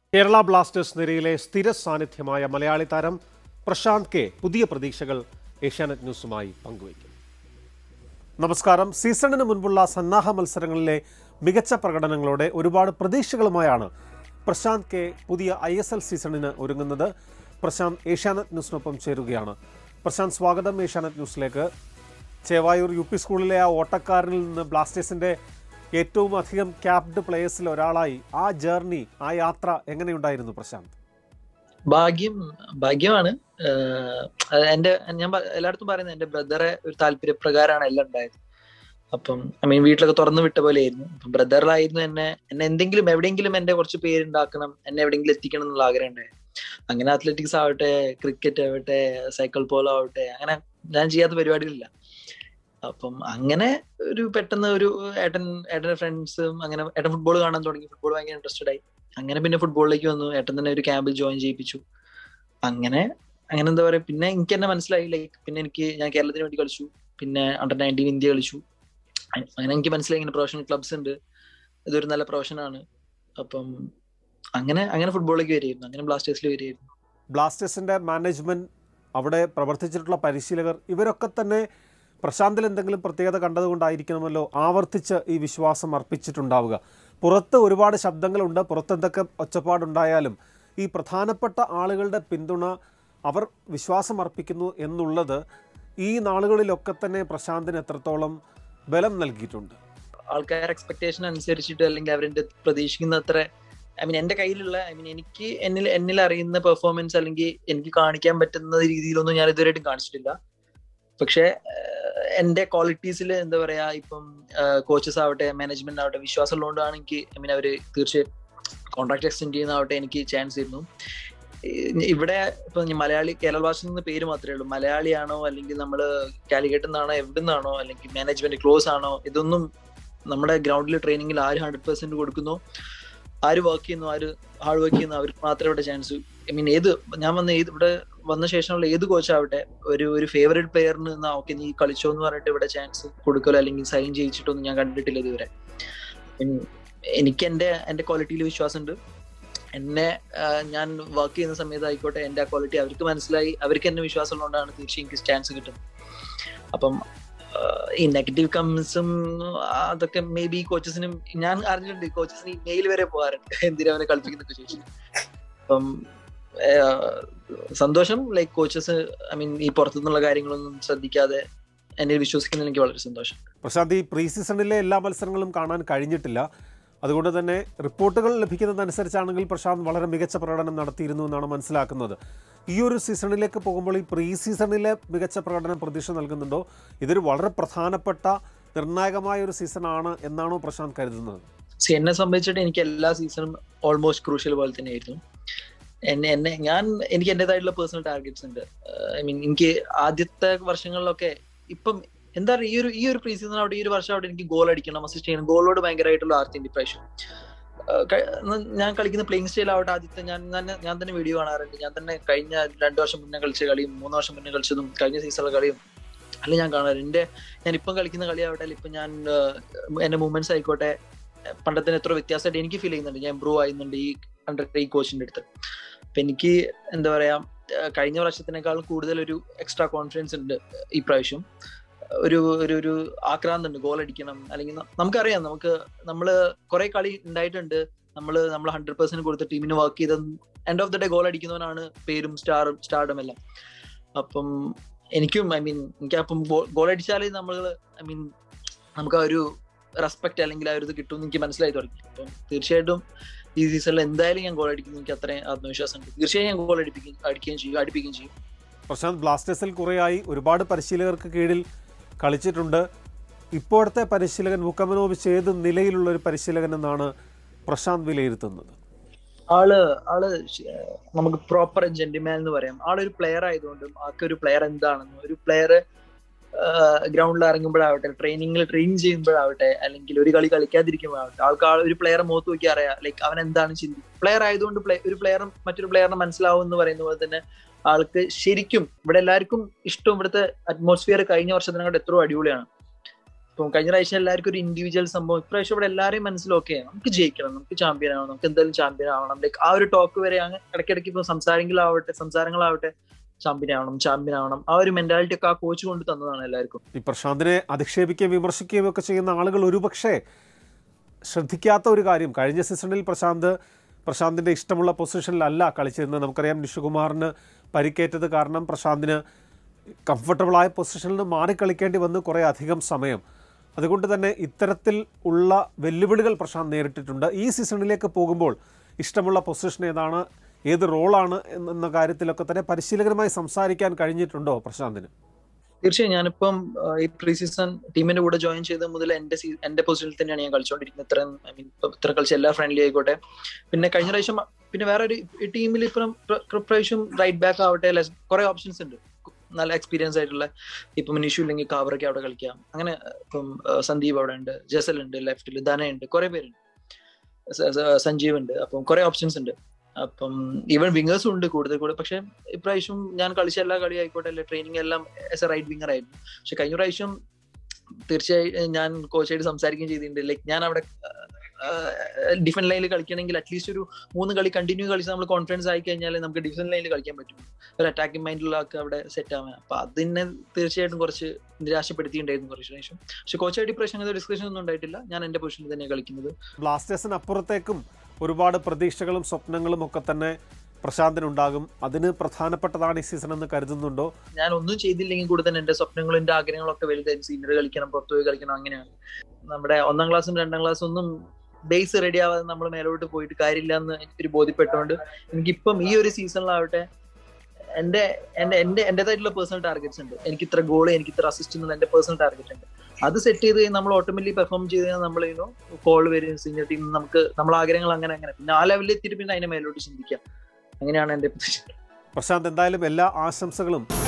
Kerala Blasters നിരയിലെ സ്ഥിര സാന്നിധ്യമായ മലയാളി താരം പ്രശാന്ത് കെ പുതിയ പ്രതീക്ഷകൾ ഏഷ്യാനെറ്റ് ന്യൂസുമായി പങ്കുവയ്ക്കും നമസ്കാരം സീസണിന് മുൻപുള്ള സന്നാഹ മത്സരങ്ങളിലെ മികച്ച പ്രകടനങ്ങളോടെ ഒരുപാട് പ്രതീക്ഷകളുമായാണ് പ്രശാന്ത് കെ പുതിയ ഐ എസ് എൽ സീസണിന് ഒരുങ്ങുന്നത് പ്രശാന്ത് ഏഷ്യാനെറ്റ് ന്യൂസിനൊപ്പം ചേരുകയാണ് പ്രശാന്ത് സ്വാഗതം ഏഷ്യാനെറ്റ് ന്യൂസിലേക്ക് ചേവായൂർ യു പി സ്കൂളിലെ ആ ഓട്ടക്കാരനിൽ നിന്ന് ബ്ലാസ്റ്റേഴ്സിന്റെ ഏറ്റവും അധികം ക്യാപ്ഡ് പ്ലേയേഴ്സിൽ ഒരാളായി ആ ജേർണി ആ യാത്ര എങ്ങനെയുണ്ടായിരുന്നു പ്രശാന്ത് ഭാഗ്യം ഭാഗ്യമാണ് ആഹ് അത് എന്റെ ഞാൻ പ- എല്ലായിടത്തും പറയുന്നത് എന്റെ ബ്രദറെ ഒരു താല്പര്യപ്രകാരമാണ് എല്ലാം ഉണ്ടായത് അപ്പം ഐ മീൻ വീട്ടിലൊക്കെ തുറന്നു വിട്ട പോലെ ആയിരുന്നു അപ്പം ബ്രദറിലായിരുന്നു എന്നെ എന്നെ എന്തെങ്കിലും എവിടെയെങ്കിലും എന്റെ കുറച്ച് പേരുണ്ടാക്കണം എന്നെ എവിടെയെങ്കിലും എത്തിക്കണം എന്നുള്ള ആഗ്രഹം ഉണ്ടായിരുന്നു അങ്ങനെ അത്ലറ്റിക്സ് ആവട്ടെ ക്രിക്കറ്റ് ആവട്ടെ സൈക്കിൾ പോലോ ആവട്ടെ അങ്ങനെ ഞാൻ ചെയ്യാത്ത പരിപാടികളില്ല അപ്പം അങ്ങനെ ഒരു പെട്ടെന്ന് ഒരു ഏട്ടൻ ഏട്ടന്റെ ഫ്രണ്ട്സും അങ്ങനെ ഏട്ടൻ ഫുട്ബോൾ കാണാൻ തുടങ്ങി ഫുട്ബോൾ ഭയങ്കര ഇൻട്രസ്റ്റഡ് ആയി അങ്ങനെ പിന്നെ ഫുട്ബോളിലേക്ക് വന്നു ഏട്ടൻ തന്നെ ഒരു ക്യാമ്പിൽ ജോയിൻ ചെയ്യിപ്പിച്ചു അങ്ങനെ അങ്ങനെ എന്താ പറയാ പിന്നെ എനിക്ക് തന്നെ മനസ്സിലായി ലൈക്ക് പിന്നെ എനിക്ക് ഞാൻ കേരളത്തിന് വേണ്ടി കളിച്ചു പിന്നെ അണ്ടർ നയൻറ്റീൻ ഇന്ത്യ കളിച്ചു അ- അങ്ങനെ എനിക്ക് മനസ്സിലായി ഇങ്ങനെ പ്രൊഫഷണൽ ക്ലബ്സ് ഉണ്ട് ഇതൊരു നല്ല പ്രൊഫഷനാണ് അപ്പം അങ്ങനെ അങ്ങനെ ഫുട്ബോളിലേക്ക് വരികയായിരുന്നു അങ്ങനെ ബ്ലാസ്റ്റേഴ്സിൽ വരികയായിരുന്നു ബ്ലാസ്റ്റേഴ്സിന്റെ മാനേജ്മെന്റ് അവിടെ പ്രവർത്തിച്ചിട്ടുള്ള പരിശീലകർ ഇവരൊക്കെ തന്നെ പ്രശാന്തിൽ എന്തെങ്കിലും പ്രത്യേകത കണ്ടതുകൊണ്ടായിരിക്കണമല്ലോ ആവർത്തിച്ച് ഈ വിശ്വാസം അർപ്പിച്ചിട്ടുണ്ടാവുക പുറത്ത് ഒരുപാട് ശബ്ദങ്ങളുണ്ട് പുറത്ത് എന്തൊക്കെ ഒച്ചപ്പാടുണ്ടായാലും ഈ പ്രധാനപ്പെട്ട ആളുകളുടെ പിന്തുണ അവർ വിശ്വാസം അർപ്പിക്കുന്നു എന്നുള്ളത് ഈ നാളുകളിലൊക്കെ തന്നെ പ്രശാന്തിന് എത്രത്തോളം ബലം നൽകിയിട്ടുണ്ട് ആൾക്കാർ എക്സ്പെക്ടേഷൻ അനുസരിച്ചിട്ട് അല്ലെങ്കിൽ അവരുടെ പ്രതീക്ഷിക്കുന്ന അത്ര ഐ മീൻ എന്റെ കയ്യിലുള്ള ഐ മീൻ എനിക്ക് എന്നിൽ എന്നിൽ അറിയുന്ന പെർഫോമൻസ് അല്ലെങ്കിൽ എനിക്ക് കാണിക്കാൻ പറ്റുന്ന രീതിയിലൊന്നും ഞാൻ ഇതുവരെയായിട്ടും കാണിച്ചിട്ടില്ല പക്ഷെ ആഹ് എന്റെ ക്വാളിറ്റീസിൽ എന്താ പറയാ ഇപ്പം കോച്ചസ് ആവട്ടെ മാനേജ്മെന്റ് ആവട്ടെ വിശ്വാസം ഉള്ളതുകൊണ്ടാണ് എനിക്ക് ഐ മീൻ അവര് തീർച്ചയായും കോൺട്രാക്ട് എക്സ്റ്റെൻഡ് ചെയ്യുന്നതാവട്ടെ എനിക്ക് ചാൻസ് തരുന്നു ഈ- ഇവിടെ ഇപ്പൊ ഞാൻ മലയാളി കേരള ഭാഷ എന്ന പേര് മാത്രമേ ഉള്ളൂ മലയാളിയാണോ അല്ലെങ്കിൽ നമ്മൾ കാലിക്കറ്റ് നിന്നാണോ എവിടെ നിന്നാണോ അല്ലെങ്കിൽ മാനേജ്മെന്റ് ക്ലോസ് ആണോ ഇതൊന്നും നമ്മുടെ ഗ്രൗണ്ടിൽ ട്രെയിനിങ്ങിൽ ആര് ഹൺഡ്രഡ് പെർസെന്റ് കൊടുക്കുന്നു ആര് വർക്ക് ചെയ്യുന്നു ആര് ഹാർഡ് വർക്ക് ചെയ്യുന്നു അവർക്ക് മാത്രമേ ഇവിടെ ചാൻസ് ഐ മീൻ ഏത് ഞാൻ വന്ന ഏത് ഇവിടെ വന്ന ശേഷമുള്ള ഏത് കോച്ചാവട്ടെ ഒരു ഒരു ഫേവറേറ്റ് പ്ലെയറിന് എന്നാ ഓക്കെ നീ കളിച്ചോ എന്ന് പറഞ്ഞിട്ട് ഇവിടെ ചാൻസ് കൊടുക്കലോ അല്ലെങ്കിൽ സൈൻ ചെയ്യിച്ചിട്ടൊന്നും ഞാൻ കണ്ടിട്ടില്ല ഇതുവരെ ഉം, എനിക്ക് എന്റെ എന്റെ ക്വാളിറ്റിയിൽ വിശ്വാസമുണ്ട് എന്നെ ആഹ്, ഞാൻ വർക്ക് ചെയ്യുന്ന സമയത്ത് ആയിക്കോട്ടെ എന്റെ ആ ക്വാളിറ്റി അവർക്ക് മനസ്സിലായി അവർക്ക് എന്നെ വിശ്വാസം ഉള്ളതുകൊണ്ടാണ് തീർച്ചയായും എനിക്ക് ചാൻസ് കിട്ടുന്നത് അപ്പം ആഹ്, ഈ നെഗറ്റീവ് കമന്റ്സും അതൊക്കെ മേ ബി കോച്ചസിനും ഞാൻ അറിഞ്ഞിട്ടുണ്ട് കോച്ചസിന് മെയിൽ വരെ പോകാറുണ്ട് എന്തിനാ അവനെ കളിപ്പിക്കുന്നൊക്കെ ചോദിച്ചു അപ്പം ആഹ്, സന്തോഷം ലൈക്ക് കോച്ചസ് ഐ മീൻ ഈ പുറത്തുനിന്നുള്ള കാര്യങ്ങളൊന്നും ശ്രദ്ധിക്കാതെ എന്നെ വിശ്വസിക്കുന്നതിൽ എനിക്ക് വളരെ സന്തോഷം പ്രശാന്ത് ഈ പ്രീ സീസണിലെ എല്ലാ മത്സരങ്ങളും കാണാൻ കഴിഞ്ഞിട്ടില്ല അതുകൊണ്ട് തന്നെ റിപ്പോർട്ടുകൾ ലഭിക്കുന്നതനുസരിച്ചാണെങ്കിൽ പ്രശാന്ത് വളരെ മികച്ച പ്രകടനം നടത്തിയിരുന്നു എന്നാണ് മനസ്സിലാക്കുന്നത് ഈ ഒരു സീസണിലേക്ക് പോകുമ്പോൾ ഈ പ്രീ സീസണിലെ മികച്ച പ്രകടനം പ്രതീക്ഷ നൽകുന്നുണ്ടോ ഇതൊരു വളരെ പ്രധാനപ്പെട്ട നിർണായകമായ ഒരു സീസണാണ് എന്നാണോ പ്രശാന്ത് കരുതുന്നത് സി എന്നെ സംബന്ധിച്ചിട്ട് എനിക്ക് എല്ലാ സീസണും ഓൾമോസ്റ്റ് ക്രൂഷ്യൽ പോലെ തന്നെയായിരുന്നു എന്നെ എന്നെ ഞാൻ എനിക്ക് എന്റേതായിട്ടുള്ള പേഴ്സണൽ ടാർഗറ്റ്സ് ഉണ്ട് ഐ മീൻ എനിക്ക് ആദ്യത്തെ വർഷങ്ങളിലൊക്കെ ഇപ്പം എന്താ പറയുക ഈ ഒരു ഈ ഒരു പ്രീ സീസൺ അവിടെ ഈ ഒരു വർഷം അവിടെ എനിക്ക് ഗോൾ അടിക്കണം അസിസ്റ്റ് ചെയ്യണം ഗോളോട് ഭയങ്കരമായിട്ടുള്ള ആർത്തിൻ്റെ ഇപ്രാവശ്യം ആഹ് ക- ന- ഞാൻ കളിക്കുന്ന പ്ലേയിങ് സ്റ്റൈൽ ആവട്ടെ ആദ്യത്തെ ഞാൻ തന്നെ ഞാൻ തന്നെ വീഡിയോ കാണാറുണ്ട് ഞാൻ തന്നെ കഴിഞ്ഞ രണ്ടു വർഷം മുന്നേ കളിച്ച കളിയും മൂന്ന് വർഷം മുന്നേ കളിച്ചതും കഴിഞ്ഞ സീസണിലെ കളിയും അല്ല ഞാൻ കാണാറ് എന്റെ ഞാൻ ഇപ്പം കളിക്കുന്ന കളിയാവട്ടെ അല്ല ഇപ്പം ഞാൻ ആഹ് എന്റെ മൂവ്മെന്റ്സ് ആയിക്കോട്ടെ പണ്ടത്തിന് എത്ര വ്യത്യാസമായിട്ട് എനിക്ക് ഫീൽ ചെയ്യുന്നുണ്ട് ഞാൻ ഇമ്പ്രൂവ് ആയിരുന്നുണ്ട് ഈ അണ്ടർ ഈ കോച്ചിന്റെ അടുത്ത് അപ്പൊ എനിക്ക് എന്താ പറയാ ഏഹ് കഴിഞ്ഞ വർഷത്തിനേക്കാൾ കൂടുതൽ ഒരു എക്സ്ട്രാ കോൺഫിഡൻസ് ഉണ്ട് ഈ പ്രാവശ്യം ഒരു ഒരു ഒരു ആക്രാന്തുണ്ട് ഗോൾ അടിക്കണം അല്ലെങ്കിൽ ന- നമുക്കറിയാം നമുക്ക് നമ്മള് കുറെ കളി ഉണ്ടായിട്ടുണ്ട് നമ്മള് നമ്മൾ ഹൺഡ്രഡ് പെർസെന്റ് കൊടുത്ത ടീമിന് വർക്ക് ചെയ്ത end of the day goal അടിക്കുന്നവനാണ് പേരും സ്റ്റാറും സ്റ്റാർഡും എല്ലാം അപ്പം എനിക്കും ഐ മീൻ എനിക്ക് അപ്പം ഗോൾ അടിച്ചാലേ നമ്മൾ ഐ മീൻ നമുക്ക് ആ ഒരു റെസ്പെക്ട് അല്ലെങ്കിൽ ആ ഒരു ഇത് കിട്ടും എനിക്ക് മനസ്സിലായി തുടങ്ങി അപ്പം തീർച്ചയായിട്ടും ഈ സീസണിൽ എന്തായാലും ഞാൻ ഗോൾ അടിക്കുന്നു എനിക്ക് അത്രയും ആത്മവിശ്വാസമുണ്ട് തീർച്ചയായും ഞാൻ ഗോൾ അടിപ്പിക്കും അടിക്കുകയും ചെയ്യും അടിപ്പിക്കുകയും ചെയ്യും പ്രശാന്ത് ബ്ലാസ്റ്റേഴ്സിൽ കുറേയായി ഒരുപാട് പരിശീലകർക്ക് കീഴിൽ കളിച്ചിട്ടുണ്ട് ഇപ്പോഴത്തെ പരിശീലകൻ വുക്കമനോവിച്ച് ഏത് നിലയിലുള്ള ഒരു പരിശീലകൻ എന്നാണ് പ്രശാന്ത് വിലയിരുത്തുന്നത് ആള് ആള് ശ- നമുക്ക് പ്രോപ്പർ ജെന്റിമാൻ എന്ന് പറയാം ആളൊരു പ്ലെയർ ആയതുകൊണ്ടും ആൾക്ക് ഒരു പ്ലെയർ എന്താണെന്ന് ഒരു പ്ലെയർ ഗ്രൗണ്ടിൽ ഇറങ്ങുമ്പോഴാവട്ടെ ട്രെയിനിങ്ങിൽ ട്രെയിൻ ചെയ്യുമ്പോഴാവട്ടെ അല്ലെങ്കിൽ ഒരു കളി കളിക്കാതിരിക്കുമ്പോഴാവട്ടെ ആൾക്ക് ആ ഒരു പ്ലെയറെ മുഖത്ത് നോക്കി അറിയാം ലൈക്ക് അവൻ എന്താണ് ചിന്തി പ്ലെയർ ആയതുകൊണ്ട് play- ഒരു പ്ലെയർ മറ്റൊരു പ്ലെയറിനെ മനസ്സിലാവും എന്ന് പറയുന്ന പോലെ തന്നെ ആൾക്ക് ശരിക്കും ഇവിടെ എല്ലാവർക്കും ഇഷ്ടം ഇവിടുത്തെ അറ്റ്മോസ്ഫിയർ കഴിഞ്ഞ വർഷത്തിനോട് എത്രയോ അടിപൊളിയാണ് ഇപ്പം കഴിഞ്ഞ പ്രാവശ്യം എല്ലാവർക്കും ഒരു ഇൻഡിവിജ്വൽ സംഭവം ഇപ്രാവശ്യം ഇവിടെ എല്ലാവരെയും മനസ്സിലൊക്കെ നമുക്ക് ജയിക്കണം നമുക്ക് ചാമ്പ്യൻ ആവണം നമുക്ക് എന്തായാലും ചാമ്പ്യൻ ആവണം ലൈക്ക് ആ ഒരു ടോക്ക് വരെ അങ്ങ് ഇടയ്ക്കിടയ്ക്ക് ഇപ്പൊ സംസാരങ്ങളാവട്ടെ സംസാരങ്ങളാവട്ടെ ചാമ്പ്യൻ ആവണം ചാമ്പ്യൻ ആവണം ആ ഒരു മെന്റാലിറ്റി ഒക്കെ ആ കോച്ച് കൊണ്ട് തന്നതാണ് എല്ലാവർക്കും ഈ പ്രശാന്തിനെ അധിക്ഷേപിക്കുകയും വിമർശിക്കുകയും ഒക്കെ ചെയ്യുന്ന ആളുകൾ ഒരുപക്ഷെ ശ്രദ്ധിക്കാത്ത ഒരു കാര്യം കഴിഞ്ഞ സീസണിൽ പ്രശാന്ത് പ്രശാന്തിൻ്റെ ഇഷ്ടമുള്ള പൊസിഷനിലല്ല കളിച്ചിരുന്നത് നമുക്കറിയാം നിഷുകുമാറിന് പരിക്കേറ്റത് കാരണം പ്രശാന്തിന് കംഫർട്ടബിളായ പൊസിഷനിൽ നിന്ന് മാറി കളിക്കേണ്ടി വന്നു കുറേ അധികം സമയം അതുകൊണ്ട് തന്നെ ഇത്തരത്തിൽ ഉള്ള വെല്ലുവിളികൾ പ്രശാന്ത് നേരിട്ടിട്ടുണ്ട് ഈ സീസണിലേക്ക് പോകുമ്പോൾ ഇഷ്ടമുള്ള പൊസിഷൻ ഏതാണ് ഏത് റോളാണ് എന്ന കാര്യത്തിലൊക്കെ തന്നെ പരിശീലകരുമായി സംസാരിക്കാൻ കഴിഞ്ഞിട്ടുണ്ടോ പ്രശാന്തിന് തീർച്ചയായും ഞാനിപ്പം ആ, ഈ പ്രീ സീസൺ ടീമിന്റെ കൂടെ ജോയിൻ ചെയ്ത മുതൽ എന്റെ സീ- എന്റെ പൊസിഷനിൽ തന്നെയാണ് ഞാൻ കളിച്ചുകൊണ്ടിരിക്കുന്നത് ഇത്ര ഐ മീൻ ഇത്ര കളിച്ച എല്ലാ ഫ്രണ്ട്ലി ആയിക്കോട്ടെ പിന്നെ കഴിഞ്ഞ പ്രാവശ്യം പിന്നെ വേറെ ഒരു ടീമിൽ ഇപ്പം പ്ര- പ്ര- പ്രാവശ്യം റൈറ്റ് ബാക്ക് ആവട്ടെ കുറെ ഓപ്ഷൻസ് ഉണ്ട് നല്ല എക്സ്പീരിയൻസ് ആയിട്ടുള്ള ഇപ്പം നിഷു ഇല്ലെങ്കിൽ കാവറൊക്കെ അവിടെ കളിക്കാം അങ്ങനെ ഇപ്പം ആ, സന്ദീപ് അവിടെ ഉണ്ട് ജസൽ ഉണ്ട് ലെഫ്റ്റിൽ ധന ഉണ്ട് കുറെ പേരുണ്ട് സ- സ- സഞ്ജീവ് ഉണ്ട് അപ്പം കുറെ ഓപ്ഷൻസ് ഉണ്ട് അപ്പം ഈവൻ വിങ്ങേഴ്സും ഉണ്ട് കൂടുതൽ കൂടുതൽ പക്ഷെ ഇപ്രാവശ്യം ഞാൻ കളിച്ച എല്ലാ കളി ആയിക്കോട്ടെ അല്ലെ ട്രെയിനിങ് എല്ലാം ആസ് എ റൈറ്റ് വിങ്ങർ ആയിരുന്നു പക്ഷെ കഴിഞ്ഞ പ്രാവശ്യം തീർച്ചയായും ഞാൻ കോച്ചായിട്ട് സംസാരിക്കുകയും ചെയ്തിട്ടുണ്ട് ലൈക്ക് ഞാൻ അവിടെ ഡിഫൻസ് ലൈനിൽ കളിക്കണമെങ്കിൽ അറ്റ്ലീസ്റ്റ് ഒരു മൂന്ന് കളി കണ്ടിന്യൂ കളിച്ച് നമ്മൾ കോൺഫിഡൻസ് ആയി കഴിഞ്ഞാൽ നമുക്ക് ഡിഫൻസ് ലൈനിൽ കളിക്കാൻ പറ്റും ഒരു അറ്റാക്കിംഗ് മൈൻഡുള്ള ആൾക്ക് അവിടെ സെറ്റ് ആവാൻ അപ്പൊ അതിനെ തീർച്ചയായിട്ടും കുറച്ച് നിരാശപ്പെടുത്തിയിട്ടുണ്ടായിരുന്നു കുറച്ച് പ്രാവശ്യം പക്ഷെ കോച്ചായിട്ട് ഇപ്രാവശ്യം അങ്ങനത്തെ ഡിസ്കഷൻ ഒന്നും ഉണ്ടായിട്ടില്ല ഞാൻ എന്റെ പൊസിഷനിൽ തന്നെ കളിക്കുന്നത് ബ്ലാസ്റ്റേഴ്സിന് അപ്പുറത്തേക്കും ഒരുപാട് പ്രതീക്ഷകളും സ്വപ്നങ്ങളും ഒക്കെ തന്നെ പ്രശാന്തിനുണ്ടാകും അതിന് പ്രധാനപ്പെട്ടതാണ് ഈ സീസൺ എന്ന് കരുതുന്നുണ്ടോ ഞാൻ ഒന്നും ചെയ്തില്ലെങ്കിൽ കൂടെ തന്നെ എന്റെ സ്വപ്നങ്ങളും എന്റെ ആഗ്രഹങ്ങളൊക്കെ വലുതായിരുന്നു സീനിയർ കളിക്കണം പുറത്തു പോയി കളിക്കണം അങ്ങനെയാണ് നമ്മുടെ ഒന്നാം ക്ലാസ്സും രണ്ടാം ക്ലാസ്സും ഒന്നും ബേസ് റെഡി ആവാതെ നമ്മൾ മേലോട്ട് പോയിട്ട് കാര്യമില്ല എന്ന് എനിക്കൊരു ബോധ്യപ്പെട്ടുകൊണ്ട് എനിക്കിപ്പം ഈ ഒരു സീസണിലാവട്ടെ എന്റെ എന്റെ എന്റെ എന്റേതായിട്ടുള്ള പേഴ്സണൽ ടാർഗറ്റ്സ് ഉണ്ട് എനിക്ക് ഇത്ര ഗോൾ എനിക്ക് ഇത്ര അസിസ്റ്റ് എന്നുള്ള എന്റെ പേഴ്സണൽ ടാർഗറ്റ് ഉണ്ട് അത് സെറ്റ് ചെയ്ത് കഴിഞ്ഞാൽ നമ്മൾ ഓട്ടോമാറ്റിക്കലി പെർഫോം ചെയ്ത് കഴിഞ്ഞാൽ നമ്മൾ ഇനോ കോൾ വരും സീനിയർ ടീം നമുക്ക് നമ്മളെ ആഗ്രഹങ്ങൾ അങ്ങനെ അങ്ങനെ പിന്നെ ആ ലെവലിൽ എത്തിയിട്ട് പിന്നെ അതിനെ മേലോട്ട് ചിന്തിക്കാം അങ്ങനെയാണ് എന്റെ പൊസിഷൻ പ്രശാന്ത് എന്തായാലും എല്ലാ ആശംസകളും